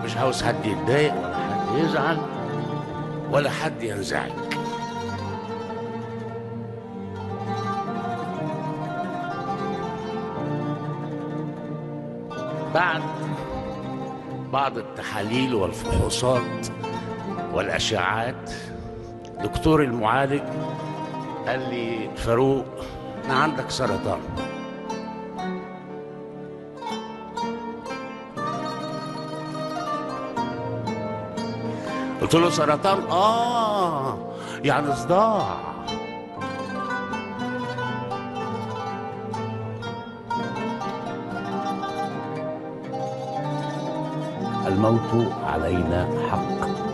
مش عاوز حد يتضايق ولا حد يزعل ولا حد ينزعج بعد بعض التحاليل والفحوصات والأشعاعات دكتور المعالج قال لي فاروق أنا عندك سرطان قلت له سرطان اه يعني صداع الموت علينا حق